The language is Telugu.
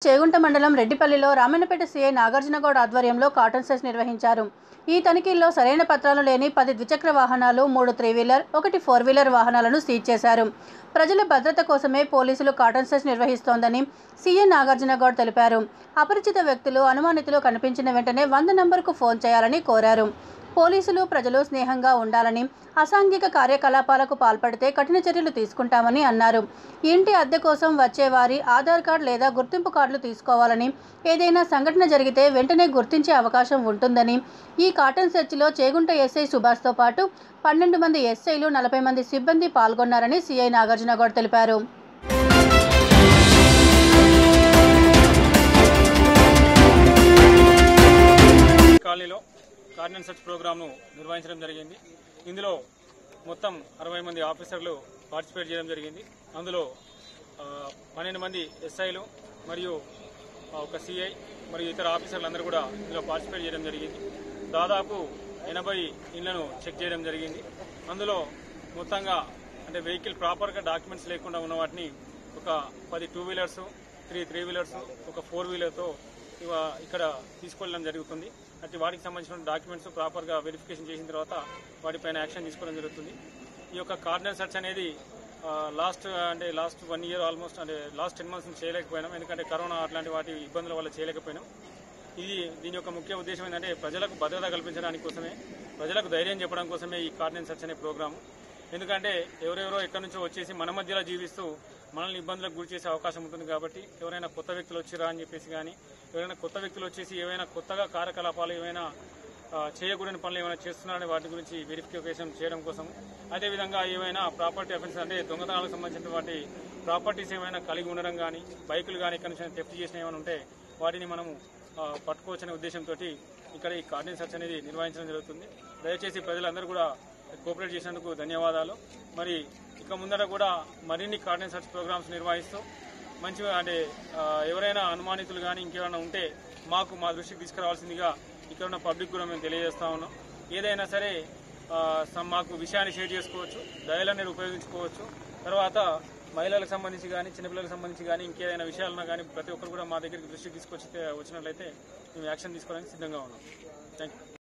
చేగుంట మండలం రెడ్డిపల్లిలో రామన్నపేట సీఐ నాగార్జునగౌడ్ ఆధ్వర్యంలో కాటన్ సెస్ నిర్వహించారు ఈ తనిఖీల్లో సరైన పత్రాలు లేని పది ద్విచక్ర వాహనాలు మూడు త్రీ వీలర్ ఒకటి ఫోర్ వీలర్ వాహనాలను సీజ్ చేశారు ప్రజల భద్రత కోసమే పోలీసులు కాటన్ సెస్ నిర్వహిస్తోందని సీఐ నాగార్జునగౌడ్ తెలిపారు అపరిచిత వ్యక్తులు అనుమానితులు కనిపించిన వెంటనే వంద నంబర్కు ఫోన్ చేయాలని కోరారు పోలీసులు ప్రజలు స్నేహంగా ఉండాలని అసాంఘిక కార్యకలాపాలకు పాల్పడితే కఠిన చర్యలు తీసుకుంటామని అన్నారు ఇంటి అద్దె కోసం వచ్చేవారి ఆధార్ కార్డు లేదా గుర్తింపు కార్డులు తీసుకోవాలని ఏదైనా సంఘటన జరిగితే వెంటనే గుర్తించే అవకాశం ఉంటుందని ఈ కాటన్ సెర్చ్లో చేగుంట ఎస్ఐ సుభాష్తో పాటు పన్నెండు మంది ఎస్ఐలు నలభై మంది సిబ్బంది పాల్గొన్నారని సీఐ నాగార్జునగౌడ్ తెలిపారు కాలనీలో కార్డినెన్స్ సర్చ్ ప్రోగ్రామ్ను నిర్వహించడం జరిగింది ఇందులో మొత్తం అరవై మంది ఆఫీసర్లు పార్టిసిపేట్ చేయడం జరిగింది అందులో ఆ, పన్నెండు మంది ఎస్ఐలు మరియు ఆ, ఒక సిఐ మరియు ఇతర ఆఫీసర్లు అందరూ కూడా ఇందులో పార్టిసిపేట్ చేయడం జరిగింది దాదాపు ఎనభై ఇళ్లను చెక్ చేయడం జరిగింది అందులో మొత్తంగా అంటే వెహికల్ ప్రాపర్గా డాక్యుమెంట్స్ లేకుండా ఉన్న వాటిని ఒక పది two wheelers three three wheelers ఒక ఫోర్ వీలర్తో ఇవ ఇక్కడ తీసుకెళ్ళడం జరుగుతుంది అంటే వాటికి సంబంధించిన డాక్యుమెంట్స్ ప్రాపర్గా వెరిఫికేషన్ చేసిన తర్వాత వాటిపైన యాక్షన్ తీసుకోవడం జరుగుతుంది ఈ యొక్క కార్డినల్ సెర్చ్ అనేది లాస్ట్ అంటే లాస్ట్ వన్ ఇయర్ ఆల్మోస్ట్ అంటే లాస్ట్ టెన్ మంత్స్ నుంచి చేయలేకపోయినాం ఎందుకంటే కరోనా అట్లాంటి వాటి ఇబ్బందుల వల్ల చేయలేకపోయినాం ఇది దీని యొక్క ముఖ్య ఉద్దేశం ఏంటంటే ప్రజలకు భద్రత కల్పించడానికి కోసమే ప్రజలకు ధైర్యం చెప్పడం కోసమే ఈ కార్డినెన్స్ సెర్చ్ అనే ప్రోగ్రాము ఎందుకంటే ఎవరెవరో ఎక్కడి నుంచో వచ్చేసి మన మధ్యలో జీవిస్తూ మనల్ని ఇబ్బందులకు గురి చేసే అవకాశం ఉంటుంది కాబట్టి ఎవరైనా కొత్త వ్యక్తులు వచ్చిరా అని చెప్పేసి కానీ ఎవరైనా కొత్త వ్యక్తులు వచ్చేసి ఏవైనా కొత్తగా కార్యకలాపాలు ఏమైనా ఆ, చేయకూడని పనులు ఏమైనా చేస్తున్నారని వాటి గురించి వెరిఫికేషన్ చేయడం కోసం అదేవిధంగా ఏమైనా ప్రాపర్టీ అఫెన్స్ అంటే దొంగతనాలకు సంబంధించిన వాటి ప్రాపర్టీస్ ఏమైనా కలిగి ఉండడం కానీ బైకులు కానీ ఎక్కడి నుంచి టెఫ్ట్ చేసిన ఏమైనా ఉంటే వాటిని మనము ఆ, పట్టుకోవచ్చనే ఉద్దేశంతో ఇక్కడ ఈ కార్డినెన్స్ సెర్చ్ అనేది నిర్వహించడం జరుగుతుంది దయచేసి ప్రజలందరూ కూడా కోఆపరేట్ చేసినందుకు ధన్యవాదాలు మరి ఇక ముందర కూడా మరిన్ని కార్డినెన్స్ సెర్చ్ ప్రోగ్రామ్స్ నిర్వహిస్తూ మంచిగా అంటే ఆ, ఎవరైనా అనుమానితులు కానీ ఇంకేమైనా ఉంటే మాకు మా దృష్టికి తీసుకురావాల్సిందిగా ఇక్కడ ఉన్న పబ్లిక్ కూడా మేము తెలియజేస్తా ఉన్నాం ఏదైనా సరే ఆ, సమ్ మాకు విషయాన్ని షేర్ చేసుకోవచ్చు డయల్ అనేది ఉపయోగించుకోవచ్చు తర్వాత మహిళలకు సంబంధించి కానీ చిన్నపిల్లలకు సంబంధించి కానీ ఇంకేదైనా విషయాలున్నా కానీ ప్రతి ఒక్కరు కూడా మా దగ్గరికి దృష్టికి తీసుకొచ్చి వచ్చినట్లయితే మేము యాక్షన్ తీసుకోవడానికి సిద్ధంగా ఉన్నాం థ్యాంక్ యూ